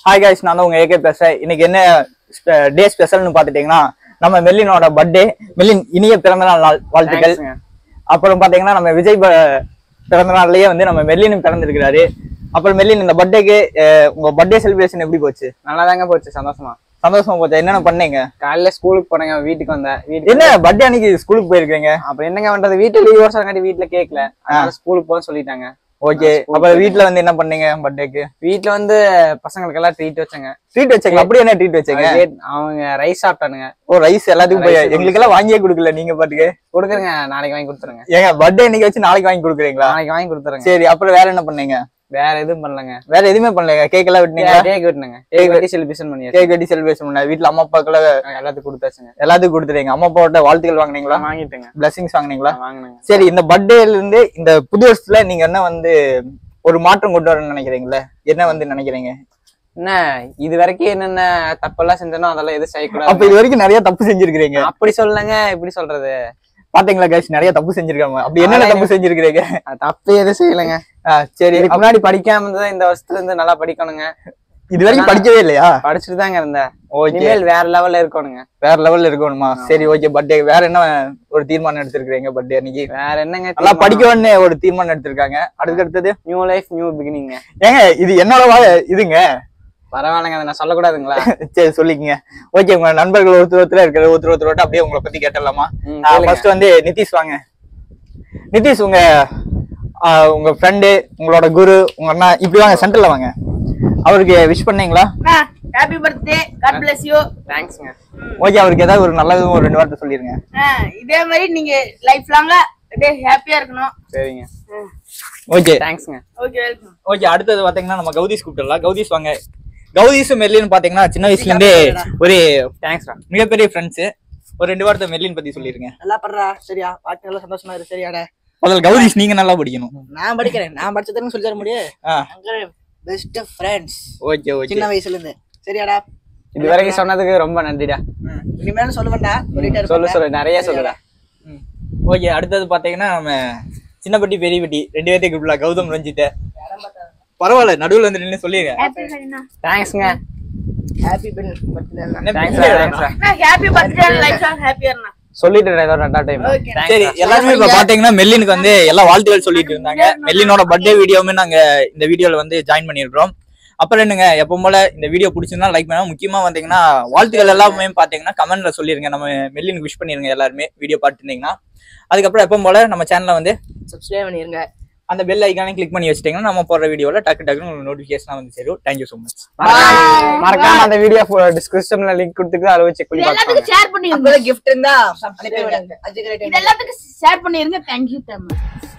Hi guys நான் தான் உங்க ஏகே பேசுறேன் இன்னைக்கு என்ன டே ஸ்பெஷல்னு பார்த்துட்டீங்கன்னா நம்ம மெல்லினோட பர்த்டே மெல்லின் இனிய பிறந்தநாள் நாள் வாழ்த்துக்கள் Thanks-ங்க. அப்புறம் பாத்தீங்கன்னா நம்ம விஜய் ப- பிறந்த நாள்லயே வந்து நம்ம மெல்லினும் பிறந்திருக்கிறாரு அப்புறம் மெல்லின் இந்த பர்த்டேக்கு உங்க பர்த்டே செலிப்ரேஷன் எப்படி போச்சு நல்லாதாங்க போச்சு சந்தோஷமா சந்தோஷமா போச்சு என்னென்ன பண்ணீங்க காலையில ஸ்கூலுக்கு போனேங்க வீட்டுக்கு வந்தேன் வீட்டுக்கு என்ன பர்த்டே அன்னைக்கு ஸ்கூலுக்கு போயிருக்கீங்க அப்புறம் என்னங்க பண்றது வீட்டுல லீவ் வருஷம் வீட்டுல கேட்கல அதனால ஸ்கூலுக்கு போக சொல்லிட்டாங்க ஓகே அப்ப வீட்ல வந்து என்ன பண்ணீங்க பர்த்டேக்கு வீட்டுல வந்து பசங்களுக்கு எல்லாம் ட்ரீட் வச்சாங்க ட்ரீட் வச்சீங்க அப்படி என்ன ட்ரீட் வச்சீங்க கேட்- அவங்க ரைஸ் சாப்பிட்டானுங்க ஓ ரைஸ் எல்லாத்துக்கும் போய் Rice எங்களுக்கு எல்லாம் வாங்கியே கொடுக்கல நீங்க பாட்டுக்கு கொடுக்குறேங்க நாளைக்கு வாங்கி கொடுத்துருங்க ஏங்க பர்த்டே இன்னைக்கு வச்சு நாளைக்கு வாங்கி கொடுக்குறீங்களா நாளைக்கு வாங்கி கொடுத்துருங்க சரி அப்புறம் வேற என்ன பண்ணீங்க வேற எதுவும் பண்ணலங்க வேற எதுவுமே பண்ணலங்க கேக் எல்லாம் விட்டீங்களா கேக் வெட்டினுங்க கேக் வெட்டி செலிப்ரேஷன் பண்ணியாச்சு கேக் வெட்டி செலிப்ரேஷன் பண்ண வீட்ல அம்மா அப்பாக்குள்ள எல்லாத்துக்கும் கொடுத்தாச்சுங்க எல்லாத்துக்கும் கொடுத்துட்டீங்க அம்மா அப்பாவோட வாழ்த்துக்கள் வாங்குனீங்களா வாங்கிட்டுங்க பிளஸிங்ஸ் வாங்குனீங்களா வாங்கினுங்க சரி இந்த பர்த்டேல இருந்து இந்த புது வருஷத்துல நீங்க என்ன வந்து ஒரு மாற்றம் கொண்டு வரணும்னு நினைக்கிறீங்களா என்ன வந்து நினைக்கிறீங்க என்ன இது வரைக்கும் என்னென்ன தப்பெல்லாம் செஞ்சனோ அதெல்லாம் எதுவும் அப்ப செய்யக்கூடாது இது வரைக்கும் நிறைய தப்பு செஞ்சிருக்கீங்க அப்படி சொல்லுங்க இப்படி சொல்றது பாத்தீங்களா கைஸ் நிறைய தப்பு செஞ்சிருக்காங்க அப்படி என்னென்ன அதெல்லாம் தப்பு செஞ்சிருக்கீங்க அது தப்பு எதுவும் செய்யலைங்க ஆ, சரி இதுக்கு முன்னாடி படிக்காம இருந்ததா இந்த வருஷத்துல இருந்து நல்லா படிக்கணுங்க இது வரைக்கும் படிக்கவே இல்லையா படிச்சுட்டு தாங்க இருந்தேன் ஓகே இனிமேல் வேற லெவல்ல இருக்கணுங்க வேற லெவல்ல இருக்கணுமா சரி ஓகே பர்த்டே வேற என்ன ஒரு தீர்மானம் எடுத்திருக்கீங்க பர்த்டே அன்னைக்கு வேற என்னங்க நல்லா படிக்கணும்னு ஒரு தீர்மானம் எடுத்திருக்காங்க அதுக்கு அடுத்தது நியூ லைஃப் நியூ பிகினிங்க ஏங்க இது என்னோட வா- இதுங்க பரவாயில்லைங்க அதை நான் சொல்லக்கூடாதுங்களா சரி சொல்லிக்கங்க ஓகே உங்க நண்பர்கள் ஒருத்தர் ஒருத்தர் இருக்கிற ஒருத்தர் ஒருத்தரோட அப்படியே உங்களை பத்தி கேட்டலாமா ம், கேளுங்க. ஃபர்ஸ்ட் வந்து நிதிஷ் வாங்க நிதிஷ் உங்க ஆ, உங்க ஃப்ரெண்டு உங்களோட குரு உங்க அண்ணா இப்படி வாங்க சென்டர்ல வாங்க அவருக்கு விஷ் பண்ணீங்களா happy birthday god bless you தேங்க்ஸ்ங்க ஓகே அவருக்கு ஏதாவது ஒரு நல்லதும் ஒரு ரெண்டு வார்த்தை சொல்லிருங்க இதே மாதிரி நீங்க லைஃப் லாங்கா அப்படியே ஹாப்பியா இருக்கணும் சரிங்க ஓகே தேங்க்ஸ்ங்க ஓகே வெல்கம் ஓகே அடுத்தது பாத்தீங்கன்னா நம்ம கௌதீஷ் கூப்பிட்டுலாம் கௌதீஷ் வாங்க கௌதீஷ் மெல்லின்னு பாத்தீங்கன்னா சின்ன வயசுல இருந்தே ஒரு தேங்க்ஸ்டா மிகப்பெரிய ஃப்ரெண்ட்ஸ் ஒரு ரெண்டு வார்த்தை மெல்லின் பத்தி சொல்லிருங்க நல்லா படுறா சரியா வாழ்க்கை நல்லா சந்தோஷமா இரு சரியாடா முதல்ல கௌதீஷ் நீங்க நல்லா படிக்கணும் நான் படிக்கிறேன் நான் படிச்சதுன்னு சொல்லி தர முடியும் ஆ அங்க பெஸ்ட் ஃப்ரெண்ட்ஸ் ஓகே ஓகே சின்ன வயசுல இருந்து சரியாடா இது வரைக்கும் சொன்னதுக்கு ரொம்ப நன்றிடா ம். இனிமேலும் சொல்ல வேண்டாம் சொல்லிட்டே சொல்லு இருப்பேன். சொல்லு நிறைய சொல்லுடா ஓகே அடுத்தது பாத்தீங்கன்னா நம்ம சின்ன பட்டி பெரிய பட்டி ரெண்டு பேர்த்தையும் கூப்பிடலாம் கௌதம் ரஞ்சித்த பரவாயில்ல நடுவுல வந்து நின்று சொல்லிருங்க ஹாப்பி பர்த்டே தேங்க்ஸ்ங்க ஹாப்பி பர்த்டே என்ன தேங்க்ஸ் பிள்ளை தேங்க்ஸ்டா ஹாப்பி பர்த்டே லைஃப் லாங் ஹாப்பியா இருந்தா சொல்லிட்டு ஏதோ ரெண்டா டைம் ஓகே சரி எல்லாருமே இப்ப பாத்தீங்கன்னா மெல்லினுக்கு வந்து எல்லா வாழ்த்துக்கள் சொல்லிட்டு இருந்தாங்க மெல்லினோட பர்த்டே வீடியோவுமே நாங்க இந்த வீடியோல வந்து ஜாயின் பண்ணிருக்கிறோம் அப்புறம் என்னங்க எப்பவும் போல இந்த வீடியோ பிடிச்சிருந்தா லைக் பண்ணுங்க முக்கியமா வந்தீங்கன்னா வாழ்த்துக்கள் எல்லாமே பாத்தீங்கன்னா கமெண்ட்ல சொல்லிருங்க நம்ம மெல்லினுக்கு விஷ் பண்ணிருங்க எல்லாருமே வீடியோ பார்த்துருந்தீங்கன்னா அதுக்கப்புறம் எப்பவும் போல நம்ம சேனல்ல வந்து சப்ஸ்கிரைப் பண்ணிருங்க அந்த பெல் ஐக்கானே கிளிக் பண்ணி வச்சிட்டீங்கன்னா நம்ம போடுற வீடியோல டக்கு டக்குன்னு உங்களுக்கு நோட்டிஃபிகேஷன் வந்து சேரும் தேங்க்யூ ஸோ மச் மறக்காம அந்த வீடியோ டிஸ்கிரிப்ஷன்ல லிங்க் கொடுத்துருக்கு அதை வச்சு செக் பண்ணி எல்லாத்துக்கும் பார்க்கலாம் ஷேர் பண்ணிருங்க அப்பதான் gift இருந்தா அனுப்பி விடுங்க அஞ்சு கிரேட் இது எல்லாத்துக்கும் ஷேர் பண்ணிருங்க தேங்க்யூ தமிழ்